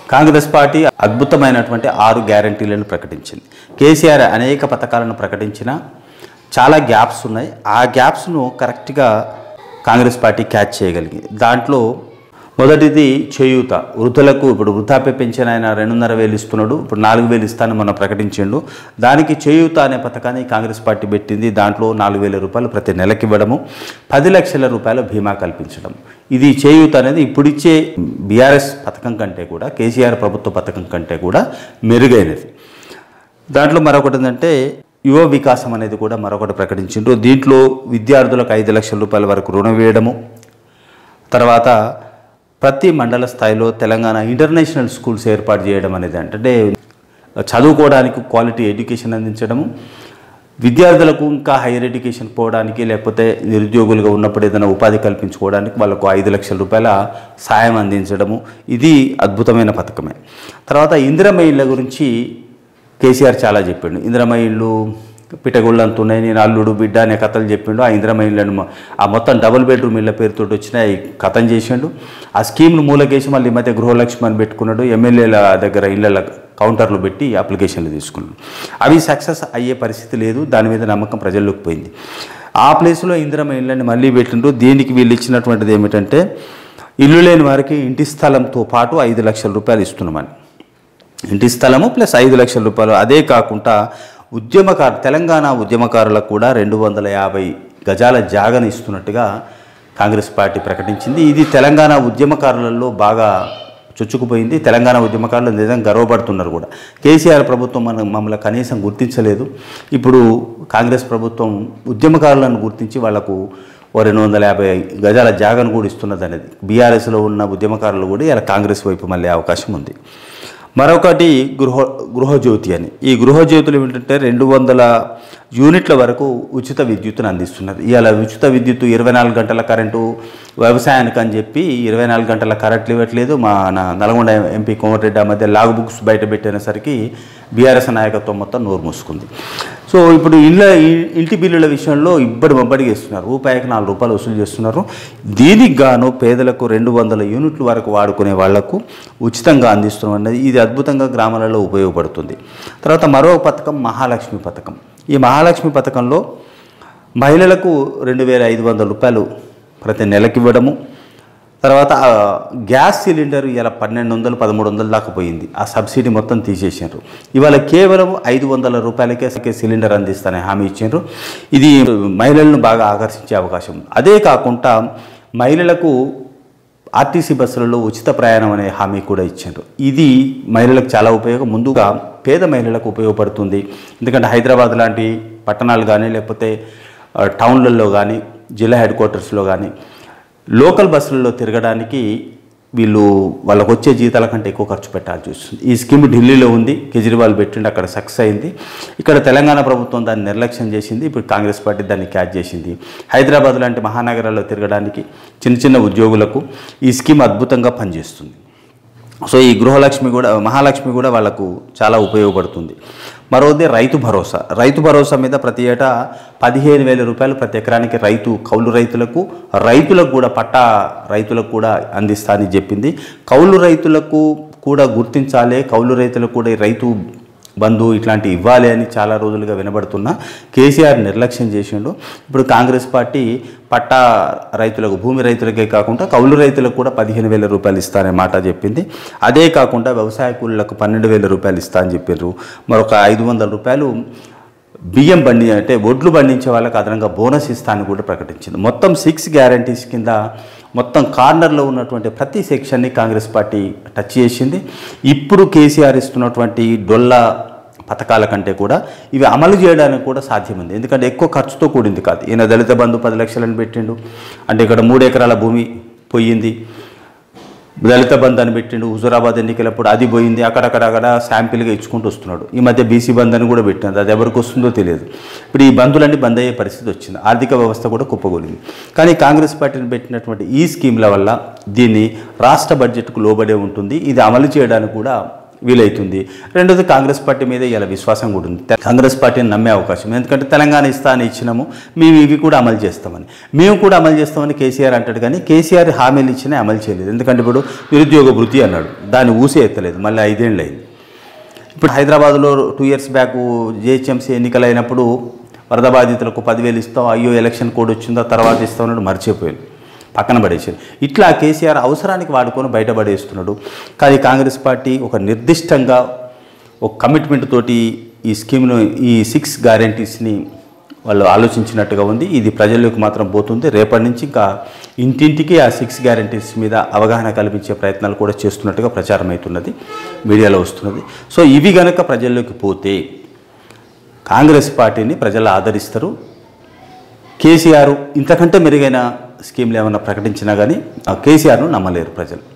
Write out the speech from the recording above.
Congress party అద్భుతమైనటువంటి ఆరు గ్యారంటీలను ప్రకటించింది కేసీఆర్ అనేక పథకాలను ప్రకటించిన చాలా గ్యాప్స్ ఉన్నాయి ఆ గ్యాప్స్ను కరెక్ట్గా కాంగ్రెస్ పార్టీ క్యాచ్ చేయగలిగింది దాంట్లో మొదటిది చేయూత వృద్ధులకు ఇప్పుడు వృద్ధాప్య పెన్షన్ ఆయన రెండున్నర వేలు ఇస్తున్నాడు ఇప్పుడు నాలుగు వేలు ఇస్తానని మనం ప్రకటించిండు దానికి చేయూత అనే పథకాన్ని కాంగ్రెస్ పార్టీ పెట్టింది దాంట్లో నాలుగు వేల రూపాయలు ప్రతి నెలకి ఇవ్వడము పది లక్షల రూపాయల బీమా కల్పించడం ఇది చేయూత అనేది ఇప్పుడిచ్చే బీఆర్ఎస్ పథకం కంటే కూడా కేసీఆర్ ప్రభుత్వ పథకం కంటే కూడా మెరుగైనది దాంట్లో మరొకటి ఏంటంటే యువ వికాసం అనేది కూడా మరొకటి ప్రకటించిండ్రు దీంట్లో విద్యార్థులకు ఐదు లక్షల రూపాయల వరకు రుణం వేయడము తర్వాత ప్రతి మండల స్థాయిలో తెలంగాణ ఇంటర్నేషనల్ స్కూల్స్ ఏర్పాటు చేయడం అనేది అంటే చదువుకోవడానికి క్వాలిటీ ఎడ్యుకేషన్ అందించడము విద్యార్థులకు ఇంకా హైయర్ ఎడ్యుకేషన్ పోవడానికి లేకపోతే నిరుద్యోగులుగా ఉన్నప్పుడు ఏదైనా ఉపాధి కల్పించుకోవడానికి వాళ్ళకు ఐదు లక్షల రూపాయల సాయం అందించడము ఇది అద్భుతమైన పథకమే తర్వాత ఇందిరమ్మ ఇళ్ళ గురించి కేసీఆర్ చాలా చెప్పిండు ఇందిరమ్మ ఇళ్ళు పిట్టగుళ్ళు అంత ఉన్నాయి నేను అల్లుడు బిడ్డ అనే కథలు చెప్పిండు ఆ ఇందిరమ్మ ఇళ్ళను మొ- ఆ మొత్తం డబుల్ బెడ్రూమ్ ఇళ్ళ పేరుతో వచ్చిన ఈ కథం చేసిండు ఆ స్కీమ్ను మూలకేసి మళ్ళీ ఈ మధ్య గృహలక్ష్మి అని పెట్టుకున్నాడు ఎమ్మెల్యేల దగ్గర ఇళ్ళ కౌంటర్లు పెట్టి అప్లికేషన్లు తీసుకున్నాడు అవి సక్సెస్ అయ్యే పరిస్థితి లేదు దాని మీద నమ్మకం ప్రజల్లోకి పోయింది ఆ ప్లేస్లో ఇందిరమ్మ ఇళ్ళని మళ్ళీ పెట్టిండ్రు దీనికి వీళ్ళు ఇచ్చినటువంటిది ఏమిటంటే ఇల్లు లేని వారికి ఇంటి స్థలంతో పాటు ఐదు లక్షల రూపాయలు ఇస్తున్నామని ఇంటి స్థలము ప్లస్ ఐదు లక్షల రూపాయలు అదే కాకుండా ఉద్యమకారు తెలంగాణ ఉద్యమకారులకు కూడా రెండు వందల యాభై గజాల జాగను ఇస్తున్నట్టుగా కాంగ్రెస్ పార్టీ ప్రకటించింది ఇది తెలంగాణ ఉద్యమకారులలో బాగా చొచ్చుకుపోయింది తెలంగాణ ఉద్యమకారులు నిజంగా గర్వపడుతున్నారు కూడా కేసీఆర్ ప్రభుత్వం మన మమ్మల్ని కనీసం గుర్తించలేదు ఇప్పుడు కాంగ్రెస్ ప్రభుత్వం ఉద్యమకారులను గుర్తించి వాళ్లకు ఓ రెండు వందల యాభై గజాల జాగను కూడా ఇస్తున్నది అనేది బీఆర్ఎస్లో ఉన్న ఉద్యమకారులు కూడా ఇలా కాంగ్రెస్ వైపు మళ్ళీ అవకాశం ఉంది మరొకటి గృహ గృహజ్యోతి అని ఈ గృహజ్యోతులు ఏమిటంటే రెండు వందల యూనిట్ల వరకు ఉచిత విద్యుత్తును అందిస్తున్నారు ఇవాళ ఉచిత విద్యుత్తు ఇరవై నాలుగు గంటల కరెంటు వ్యవసాయానికి అని చెప్పి ఇరవై నాలుగు గంటల కరెంట్లు ఇవ్వట్లేదు మా నా- నల్గొండ ఎంపీ కోమటిరెడ్డి ఆ మధ్య లాగ్ బుక్స్ బయట పెట్టినసరికి బీఆర్ఎస్ నాయకత్వం మొత్తం నోరు మూసుకుంది సో ఇప్పుడు ఇళ్ళ ఇ- ఇంటి బిల్లుల విషయంలో ఇబ్బడి మబ్బడిగా ఇస్తున్నారు రూపాయికి నాలుగు రూపాయలు వసూలు చేస్తున్నారు దీనికి గాను పేదలకు రెండు వందల యూనిట్ల వరకు వాడుకునే వాళ్లకు ఉచితంగా అందిస్తున్నాం అనేది ఇది అద్భుతంగా గ్రామాలలో ఉపయోగపడుతుంది తర్వాత మరో పథకం మహాలక్ష్మి పథకం ఈ మహాలక్ష్మి పథకంలో మహిళలకు రెండు వేల ఐదు వందల రూపాయలు ప్రతి నెలకి ఇవ్వడము తర్వాత ఆ గ్యాస్ సిలిండర్ ఇలా పన్నెండు వందలు పదమూడు వందలు దాకా పోయింది ఆ సబ్సిడీ మొత్తం తీసేసారు ఇవాళ కేవలం ఐదు వందల రూపాయలకే సకే సిలిండర్ అందిస్తానని హామీ ఇచ్చారు ఇది మహిళలను బాగా ఆకర్షించే అవకాశం ఉంది అదే కాకుండా మహిళలకు ఆర్టీసీ బస్సులలో ఉచిత ప్రయాణం అనే హామీ కూడా ఇచ్చారు ఇది మహిళలకు చాలా ఉపయోగం ముందుగా పేద మహిళలకు ఉపయోగపడుతుంది ఎందుకంటే హైదరాబాద్ లాంటి పట్టణాలు కానీ లేకపోతే ఆ, టౌన్లలో కానీ జిల్లా హెడ్ క్వార్టర్స్లో కానీ లోకల్ బస్సులలో తిరగడానికి వీళ్ళు వాళ్ళకు వచ్చే జీతాల కంటే ఎక్కువ ఖర్చు పెట్టాల్సి వస్తుంది ఈ స్కీమ్ ఢిల్లీలో ఉంది కేజ్రీవాల్ పెట్టిండి అక్కడ సక్సెస్ అయింది ఇక్కడ తెలంగాణ ప్రభుత్వం దాన్ని నిర్లక్ష్యం చేసింది ఇప్పుడు కాంగ్రెస్ పార్టీ దాన్ని క్యాచ్ చేసింది హైదరాబాద్ లాంటి మహానగరాల్లో తిరగడానికి చిన్న చిన్న ఉద్యోగులకు ఈ స్కీమ్ అద్భుతంగా పనిచేస్తుంది సో ఈ గృహలక్ష్మి కూడా మహాలక్ష్మి కూడా వాళ్ళకు చాలా ఉపయోగపడుతుంది మరోది రైతు భరోసా రైతు భరోసా మీద ప్రతి ఏటా పదిహేను వేల రూపాయలు ప్రతి ఎకరానికి రైతు కౌలు రైతులకు రైతులకు కూడా పట్టా రైతులకు కూడా అందిస్తా అని చెప్పింది కౌలు రైతులకు కూడా గుర్తించాలి కౌలు రైతులకు కూడా ఈ రైతు బంధు ఇట్లాంటి ఇవ్వాలి అని చాలా రోజులుగా వినబడుతున్నా కేసీఆర్ నిర్లక్ష్యం చేసిండు ఇప్పుడు కాంగ్రెస్ పార్టీ పట్టా రైతులకు భూమి రైతులకే కాకుండా కౌలు రైతులకు కూడా పదిహేను వేల రూపాయలు ఇస్తారనే మాట చెప్పింది అదే కాకుండా వ్యవసాయ కూలీలకు పన్నెండు వేల రూపాయలు ఇస్తా అని చెప్పారు మరొక ఐదు వందల రూపాయలు బియ్యం బండి అంటే ఒడ్లు పండించే వాళ్ళకి అదనంగా బోనస్ ఇస్తానని కూడా ప్రకటించింది మొత్తం సిక్స్ గ్యారంటీస్ కింద మొత్తం కార్నర్లో ఉన్నటువంటి ప్రతి సెక్షన్ని కాంగ్రెస్ పార్టీ టచ్ చేసింది ఇప్పుడు కేసీఆర్ ఇస్తున్నటువంటి డొల్లా పథకాల కంటే కూడా ఇవి అమలు చేయడానికి కూడా సాధ్యముంది ఎందుకంటే ఎక్కువ ఖర్చుతో కూడింది కాదు ఈయన దళిత బంధు పది లక్షలను పెట్టిండు అంటే ఇక్కడ మూడు ఎకరాల భూమి పోయింది దళిత బంధు అని పెట్టిండు హుజురాబాద్ ఎన్నికలప్పుడు అది పోయింది అక్కడక్కడ అక్కడ శాంపిల్గా ఇచ్చుకుంటూ వస్తున్నాడు ఈ మధ్య బీసీ బంద్ అని కూడా పెట్టినది అది ఎవరికి వస్తుందో తెలియదు ఇప్పుడు ఈ బంధులన్నీ బంద్ అయ్యే పరిస్థితి వచ్చింది ఆర్థిక వ్యవస్థ కూడా కుప్పగొలింది కానీ కాంగ్రెస్ పార్టీని పెట్టినటువంటి ఈ స్కీమ్ల వల్ల దీన్ని రాష్ట్ర బడ్జెట్కు లోబడే ఉంటుంది ఇది అమలు చేయడానికి కూడా వీలైతుంది రెండోది కాంగ్రెస్ పార్టీ మీద ఇలా విశ్వాసం కూడా ఉంది తె- కాంగ్రెస్ పార్టీని నమ్మే అవకాశం ఎందుకంటే తెలంగాణ ఇస్తా అని ఇచ్చినాము మేము ఇవి కూడా అమలు చేస్తామని మేము కూడా అమలు చేస్తామని కేసీఆర్ అంటాడు కానీ కేసీఆర్ హామీలు ఇచ్చినా అమలు చేయలేదు ఎందుకంటే ఇప్పుడు నిరుద్యోగ వృత్తి అన్నాడు దాన్ని ఊసే ఎత్తలేదు మళ్ళీ ఐదేళ్ళు అయింది ఇప్పుడు హైదరాబాద్లో టూ ఇయర్స్ బ్యాక్ జిహెచ్ఎంసీ ఎన్నికలు అయినప్పుడు వరద బాధితులకు పదివేలు ఇస్తాం అయ్యో ఎలక్షన్ కోడ్ వచ్చిందో తర్వాత ఇస్తాం అన్నాడు మర్చిపోయాడు పక్కన పడేసాడు ఇట్లా కేసీఆర్ అవసరానికి వాడుకొని బయటపడేస్తున్నాడు కానీ కాంగ్రెస్ పార్టీ ఒక నిర్దిష్టంగా ఒక కమిట్మెంట్ తోటి ఈ స్కీమ్ను ఈ సిక్స్ గ్యారంటీస్ని వాళ్ళు ఆలోచించినట్టుగా ఉంది ఇది ప్రజల్లోకి మాత్రం పోతుంది రేపటి నుంచి ఇంకా ఇంటింటికి ఆ సిక్స్ గ్యారంటీస్ మీద అవగాహన కల్పించే ప్రయత్నాలు కూడా చేస్తున్నట్టుగా ప్రచారం అవుతున్నది మీడియాలో వస్తున్నది సో ఇవి గనక ప్రజల్లోకి పోతే కాంగ్రెస్ పార్టీని ప్రజలు ఆదరిస్తారు కేసీఆర్ ఇంతకంటే మెరుగైన స్కీమ్లు ఏమైనా ప్రకటించినా కానీ ఆ కేసీఆర్ను నమ్మలేరు ప్రజలు